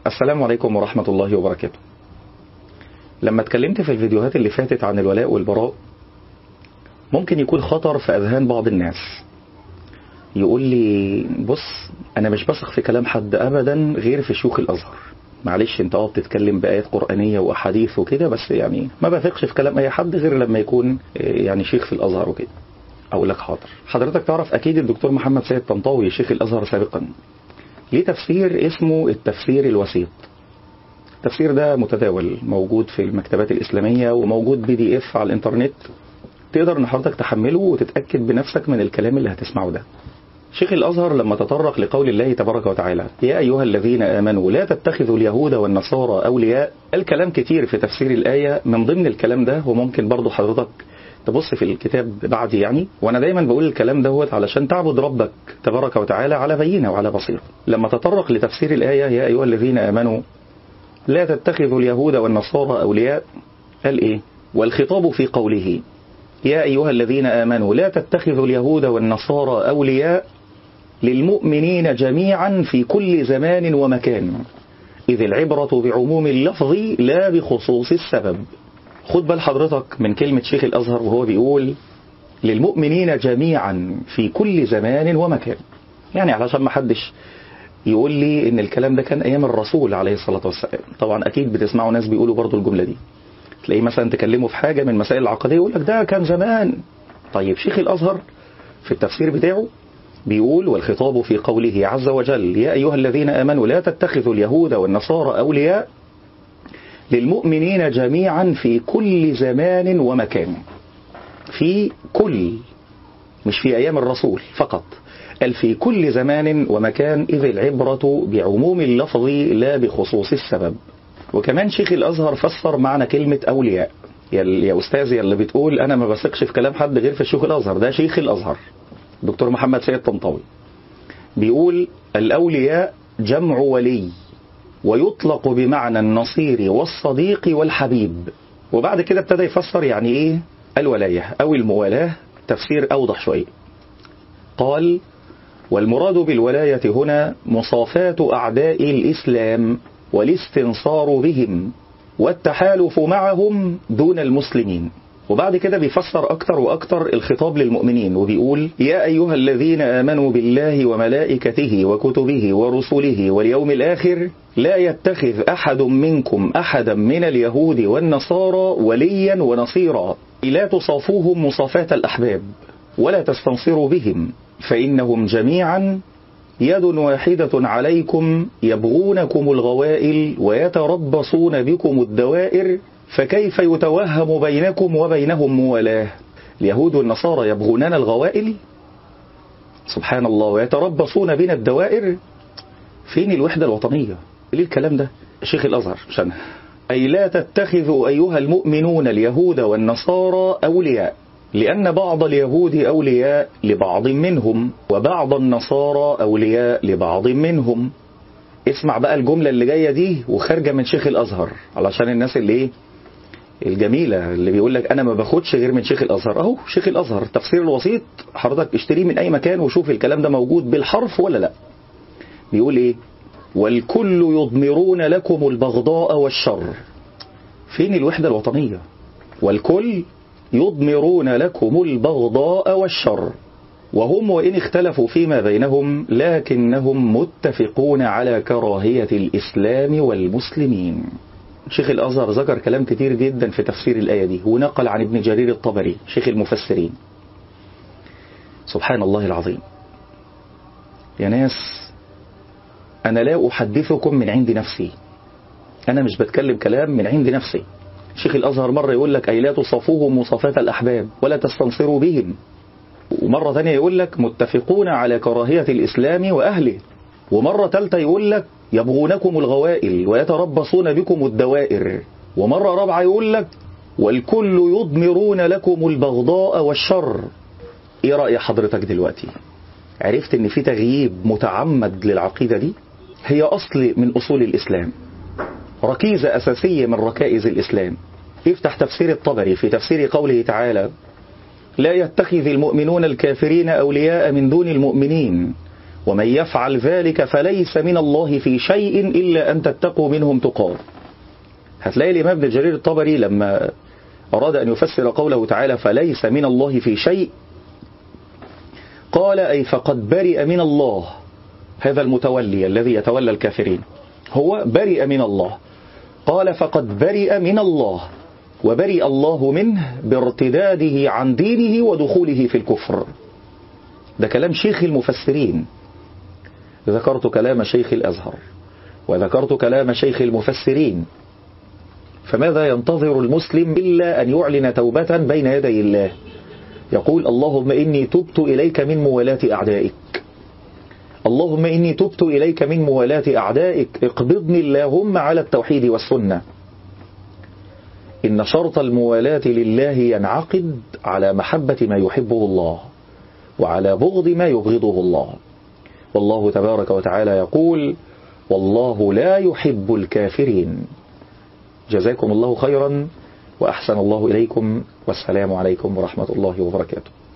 السلام عليكم ورحمة الله وبركاته لما اتكلمت في الفيديوهات اللي فاتت عن الولاء والبراء ممكن يكون خطر في أذهان بعض الناس يقول لي بص أنا مش بثق في كلام حد أبدا غير في شيوخ الأزهر معلش انت اه بتتكلم بآيات قرآنية وأحاديث وكده بس يعني ما بثقش في كلام أي حد غير لما يكون يعني شيخ في الأزهر وكده أقول لك حاضر حضرتك تعرف أكيد الدكتور محمد سيد طنطاوي شيخ الأزهر سابقا ليه تفسير اسمه التفسير الوسيط التفسير ده متداول موجود في المكتبات الإسلامية وموجود بي دي اف على الانترنت تقدر ان حضرتك تحمله وتتأكد بنفسك من الكلام اللي هتسمعه ده شيخ الأزهر لما تطرق لقول الله تبارك وتعالى يا أيها الذين آمنوا لا تتخذوا اليهود والنصارى أولياء الكلام كتير في تفسير الآية من ضمن الكلام ده وممكن برضو حضرتك تبص في الكتاب بعد يعني وانا دايما بقول الكلام دوت علشان تعبد ربك تبارك وتعالى على بينه وعلى بصيره لما تطرق لتفسير الآية يا أيها الذين آمنوا لا تتخذوا اليهود والنصارى أولياء قال إيه والخطاب في قوله يا أيها الذين آمنوا لا تتخذوا اليهود والنصارى أولياء للمؤمنين جميعا في كل زمان ومكان إذ العبرة بعموم اللفظ لا بخصوص السبب خد بال حضرتك من كلمة شيخ الأزهر وهو بيقول للمؤمنين جميعا في كل زمان ومكان يعني علشان ما حدش يقول لي ان الكلام ده كان ايام الرسول عليه الصلاة والسلام طبعا اكيد بتسمعوا ناس بيقولوا برضو الجملة دي تلاقيه مثلا تكلمه في حاجة من مسائل العقدية يقول لك ده كان زمان طيب شيخ الازهر في التفسير بتاعه بيقول والخطاب في قوله عز وجل يا أيها الذين آمنوا لا تتخذوا اليهود والنصارى أولياء للمؤمنين جميعا في كل زمان ومكان في كل مش في أيام الرسول فقط قال في كل زمان ومكان إذ العبرة بعموم اللفظ لا بخصوص السبب وكمان شيخ الأزهر فسر معنى كلمة أولياء يا, يا أستاذ يا اللي بتقول أنا ما بثقش في كلام حد غير في الشيخ الأزهر ده شيخ الأزهر دكتور محمد سيد طنطاوي بيقول الأولياء جمع ولي ويطلق بمعنى النصير والصديق والحبيب وبعد كده ابتدى يفسر يعني ايه الولاية او الموالاة تفسير اوضح شوية قال والمراد بالولاية هنا مصافاة اعداء الاسلام والاستنصار بهم والتحالف معهم دون المسلمين وبعد كده بيفسر أكتر وأكتر الخطاب للمؤمنين وبيقول يا أيها الذين آمنوا بالله وملائكته وكتبه ورسله واليوم الآخر لا يتخذ أحد منكم أحدا من اليهود والنصارى وليا ونصيرا لا تصافوهم مصافاة الأحباب ولا تستنصروا بهم فإنهم جميعا يد واحدة عليكم يبغونكم الغوائل ويتربصون بكم الدوائر فكيف يتوهم بينكم وبينهم موالاه اليهود والنصارى يبغوننا الغوائل سبحان الله ويتربصون بنا الدوائر فين الوحدة الوطنية ليه الكلام ده شيخ الأزهر مش أي لا تتخذوا أيها المؤمنون اليهود والنصارى أولياء لأن بعض اليهود أولياء لبعض منهم وبعض النصارى أولياء لبعض منهم اسمع بقى الجملة اللي جاية دي وخارجة من شيخ الأزهر علشان الناس اللي ايه الجميلة اللي بيقول لك أنا ما باخدش غير من شيخ الأزهر أهو شيخ الأزهر تفسير الوسيط حضرتك اشتريه من أي مكان وشوف الكلام ده موجود بالحرف ولا لا بيقول إيه والكل يضمرون لكم البغضاء والشر فين الوحدة الوطنية والكل يضمرون لكم البغضاء والشر وهم وإن اختلفوا فيما بينهم لكنهم متفقون على كراهية الإسلام والمسلمين شيخ الأزهر ذكر كلام كتير جدا في تفسير الآية دي ونقل عن ابن جرير الطبري شيخ المفسرين سبحان الله العظيم يا ناس أنا لا أحدثكم من عند نفسي أنا مش بتكلم كلام من عند نفسي شيخ الأزهر مرة يقول لك أي لا تصافوهم مصافاة الأحباب ولا تستنصروا بهم ومرة ثانية يقول لك متفقون على كراهية الإسلام وأهله ومرة ثالثة يقول لك يبغونكم الغوائل ويتربصون بكم الدوائر ومرة رابعة يقول لك والكل يضمرون لكم البغضاء والشر ايه رأي حضرتك دلوقتي عرفت ان في تغييب متعمد للعقيدة دي هي اصل من اصول الاسلام ركيزة اساسية من ركائز الاسلام افتح تفسير الطبري في تفسير قوله تعالى لا يتخذ المؤمنون الكافرين أولياء من دون المؤمنين ومن يفعل ذلك فليس من الله في شيء إلا أن تتقوا منهم تقاه هتلاقي الإمام ابن جرير الطبري لما أراد أن يفسر قوله تعالى فليس من الله في شيء قال أي فقد برئ من الله هذا المتولي الذي يتولى الكافرين هو برئ من الله قال فقد برئ من الله وبرئ الله منه بارتداده عن دينه ودخوله في الكفر ده كلام شيخ المفسرين ذكرت كلام شيخ الأزهر وذكرت كلام شيخ المفسرين فماذا ينتظر المسلم إلا أن يعلن توبة بين يدي الله يقول اللهم إني تبت إليك من موالاة أعدائك اللهم إني تبت إليك من موالاة أعدائك اقبضني اللهم على التوحيد والسنة إن شرط الموالاة لله ينعقد على محبة ما يحبه الله وعلى بغض ما يبغضه الله والله تبارك وتعالى يقول والله لا يحب الكافرين جزاكم الله خيرا وأحسن الله إليكم والسلام عليكم ورحمة الله وبركاته